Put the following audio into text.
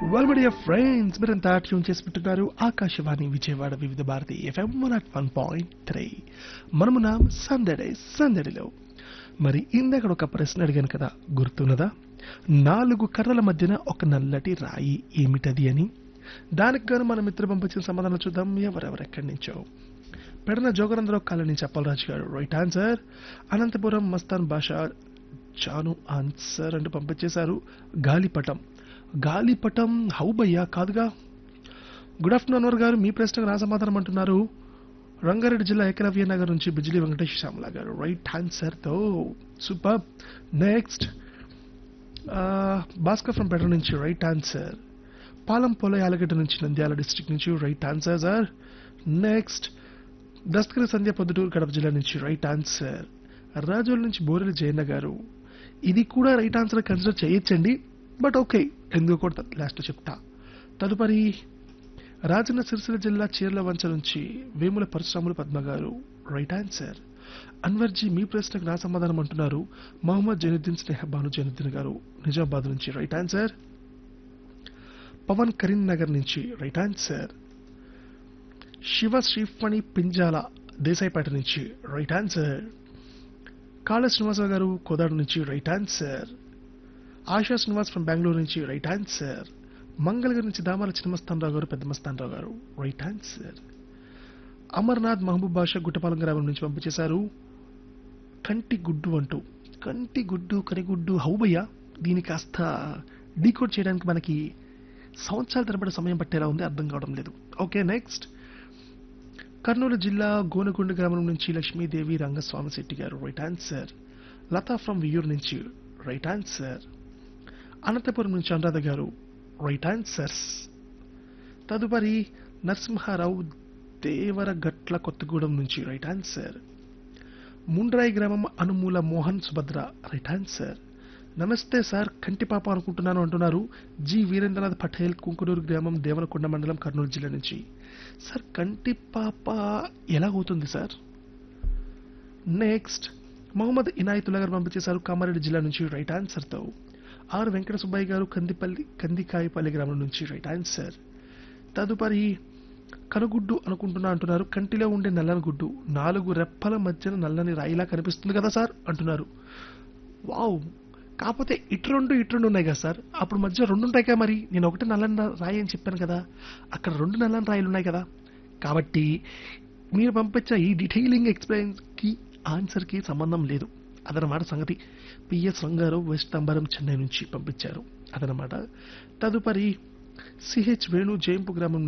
well my dear friends మీరంతా tune చేసి పెట్టున్నారు Akashvani Vijayawada Vividh Bharati FM one at one point three మనము నా సందడే సందడిలో మరి ఇందాక ఒక ప్రశ్న అడిగాను కదా గుర్తున్నదా నాలుగు కర్రల మధ్యన ఒక నల్లటి రాయి ఏమిటది అని దానికి గాను మన మిత్ర పంపించిన సమాధానం చూద్దాం ఎవరెవరు ఎక్కడి నుంచో పెడన జోగరంధ్రరావు కాలనీ చెప్పలరాజు గారు రైట్ ఆన్సర్ అనంతపురం మస్తాన్ భాష చాను ఆన్సర్ అంటూ పంపించేశారు గాలిపటం గాలిపటం హౌబయ్యా కాదుగా గుడ్ ఆఫ్టర్నూన్ అన్వర్ గారు మీ ప్రశ్నకు నా సమాధానం అంటున్నారు రంగారెడ్డి జిల్లా ఏకలవ్య నగర్ నుంచి బిజిలీ వెంకటేష్ శ్యామల గారు రైట్ ఆన్సర్ తో సూపర్ నెక్స్ట్ భాస్కర్ ఫ్రం పెట్ర నుంచి రైట్ ఆన్సర్ పాలం పోల యాలగడ్డ నుంచి నంద్యాల డిస్ట్రిక్ట్ నుంచి right answer sir next Dastagiri Sandhya Proddatur Kadapa జిల్లా నుంచి రైట్ ఆన్సర్ రాజోల్ నుంచి బోరెల జయన్న గారు ఇది కూడా రైట్ ఆన్సర్ కన్సిడర్ చేయొచ్చండి బట్ ఓకే ఎందుకు కూడా లాస్ట్ చెప్తా తదుపరి రాజన్న సిరిసిల్ల జిల్లా చీర్ల వంచ నుంచి వేముల పరశురాములు పద్మ గారు రైట్ ఆన్సర్ అన్వర్జీ మీ ప్రశ్నకు నా సమాధానం అంటున్నారు మహమ్మద్ జైనుద్దీన్ స్నేహ భాను జైనుద్దీన్ గారు నిజామాబాద్ నుంచి right answer Pawan Karimnagar నుంచి రైట్ ఆన్సర్ శివ శ్రీఫణి పింజాల దేశాయిపేట నుంచి రైట్ ఆన్సర్ కాళ శ్రీనివాసరావు గారు కోదాడు నుంచి right answer Asha Srinivas from Bengaluru నుంచి రైట్ ఆన్సర్ మంగళగిరి నుంచి దామాల చిన్నమస్తానరావు గారు పెద్ద మస్తానరావు గారు రైట్ ఆన్సర్ అమర్నాథ్ మహబూబ్ బాషా గుట్టపాలెం గ్రామం నుంచి పంపించేశారు కంటి గుడ్డు అంటూ కంటి గుడ్డు కనిగుడ్డు హౌబయ్య దీని కాస్త డీకోడ్ చేయడానికి మనకి సంవత్సరాల తరబడి సమయం పట్టేలా ఉంది అర్థం కావడం లేదు ఓకే నెక్స్ట్ కర్నూలు జిల్లా గోనగుండ గ్రామం నుంచి Lakshmidevi Rangaswamy Shetty garu right answer Latha from Viyur నుంచి రైట్ ఆన్సర్ అనంతపురం నుంచి అనురాధ గారు రైట్ ఆన్సర్స్ తదుపరి నరసింహారావు దేవరగట్ల కొత్తగూడెం నుంచి రైట్ ఆన్సర్ ముండ్రాయి గ్రామం అనుమూల మోహన్ సుభద్ర రైట్ ఆన్సర్ నమస్తే సార్ కంటి పాప అనుకుంటున్నాను అంటున్నారు జి వీరేంద్రనాథ్ పటేల్ కుంకునూరు గ్రామం దేవనకొండ మండలం కర్నూలు జిల్లా నుంచి సార్ కంటి పాప ఎలా అవుతుంది సార్ నెక్స్ట్ మొహమ్మద్ ఇనాయతుల్లా గారు పంపించేశారు కామారెడ్డి జిల్లా నుంచి రైట్ ఆన్సర్తో ఆర్ వెంకట సుబ్బయ్య గారు కందిపల్లి కందికాయపల్లి గ్రామం నుంచి రైట్ ఆన్సర్ తదుపరి కనుగుడ్డు అనుకుంటున్నా అంటున్నారు కంటిలో ఉండే నల్లని గుడ్డు నాలుగు రెప్పల మధ్యన నల్లని రాయిలా కనిపిస్తుంది కదా సార్ అంటున్నారు వావ్ కాకపోతే ఇటు రెండు ఇటు రెండు ఉన్నాయి కదా సార్ అప్పుడు మధ్య రెండు ఉంటాయి కదా మరి నేను ఒకటి నల్లని రా- రాయి అని చెప్పాను కదా అక్కడ రెండు నల్లని రాయిలు ఉన్నాయి కదా కాబట్టి మీరు పంపించిన ఈ డీటెయిలింగ్ ఎక్స్ప్లెయిన్కి ఆన్సర్కి సంబంధం లేదు అదనమాట సంగతి పిఎస్ రంగారు వెస్ట్ అంబరం చెన్నై నుంచి పంపించారు అదనమాట తదుపరి సిహెచ్ వేణు జయంపు గ్రామం